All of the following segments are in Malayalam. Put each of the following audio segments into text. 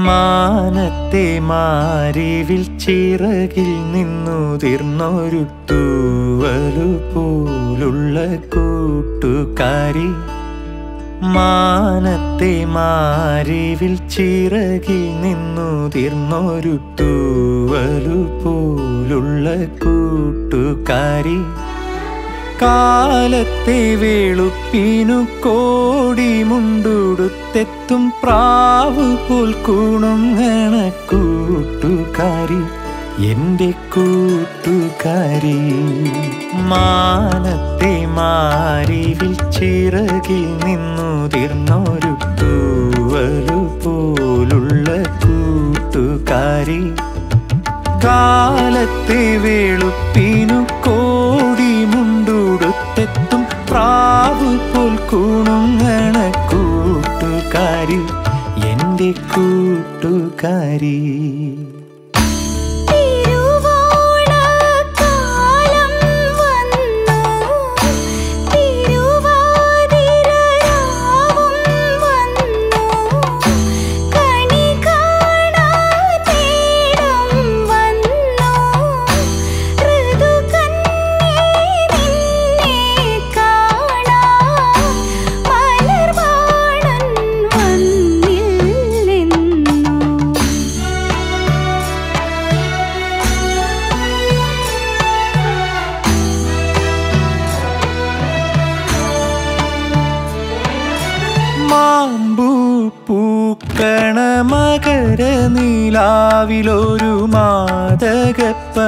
മാനത്തെ മാരിവിൽ ചിറകിൽ നിന്നുതിർന്നൊരു തൂവലു പോലുള്ള കൂട്ടുകാരി മാനത്തെ മാരിവിൽ ചിറകിൽ നിന്നുതിർന്നൊരു തൂവലു പോലുള്ള കൂട്ടുകാരി കാലത്തെ വെളുപ്പിനു കോടി മുണ്ടുടുത്തെത്തും പ്രാവ് പോൽ കൂണുങ്ങണ കൂട്ടുകാരി എന്റെ കൂട്ടുകാരി മാനത്തെ മാരിവിൽ ചിറകിൽ നിന്നുതിർന്നൊരു തൂവലു പോലുള്ള കൂട്ടുകാരി കാലത്തെ വെളുപ്പിനു കോടി മുണ്ടുടുത്തെത്തും പ്രാവ് പോൽ കൂണുങ്ങണ കൂട്ടുകാരി എന്റെ കൂട്ടുകാരി തിരുവോണക്കാലം വന്നു തിരുവാതിരരാവും വന്നു കണി കാണാതേടം വന്നു ഋതുകന്യേ നിന്നെ കാണാൻ മലർവാണൻ വന്നില്ലെന്നു മാമ്പൂ പൂക്കണ മകര നീലാവിലൊരു മാതക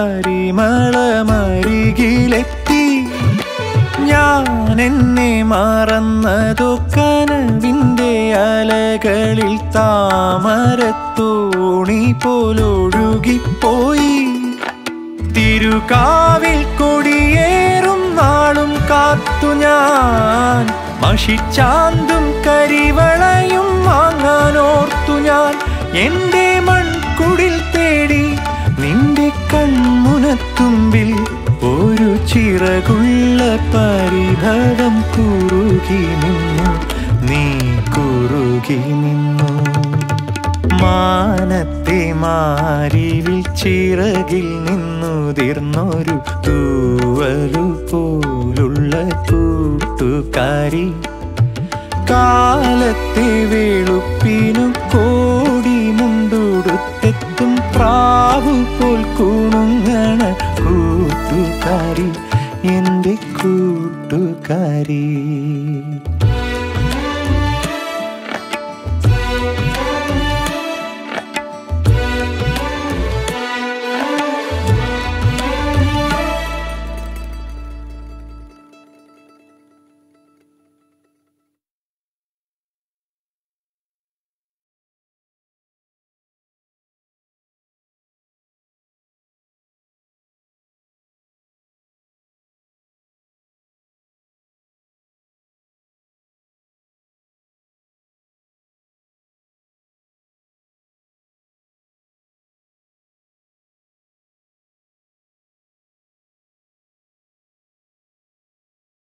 പരിമളമരികിലെത്തി ഞാൻ എന്നെ മറന്നതോ കനവിൻ്റെ അലകളിൽ താമരത്തോണി പോലൊഴുകിപ്പോയി തിരുകാവിൽ കൊടിയേറും നാളും കാത്തു ഞാൻ മഷിച്ചാന്തും കരിവളയും വാങ്ങാനോർത്തു ഞാൻ എന്റെ മൺകുടിൽ തേടി നിന്റെ കൺമുനത്തുമ്പിൽ ഒരു ചിറകുള്ള പരിഭവം കുറുകി നിന്നു നീ കുറുകി നിന്നു മാനത്തെ മാരിവിൽ ചിറകിൽ നിന്നുതിർന്നൊരു തൂവലു പോലുള്ള കൂട്ടുകാരി കാലത്തെ വെളുപ്പിനു കോടി മുണ്ടുടുത്തെത്തും പ്രാവു പോൽ കൂണുങ്ങണ കൂട്ടുകാരി എൻ്റെ കൂട്ടുകാരി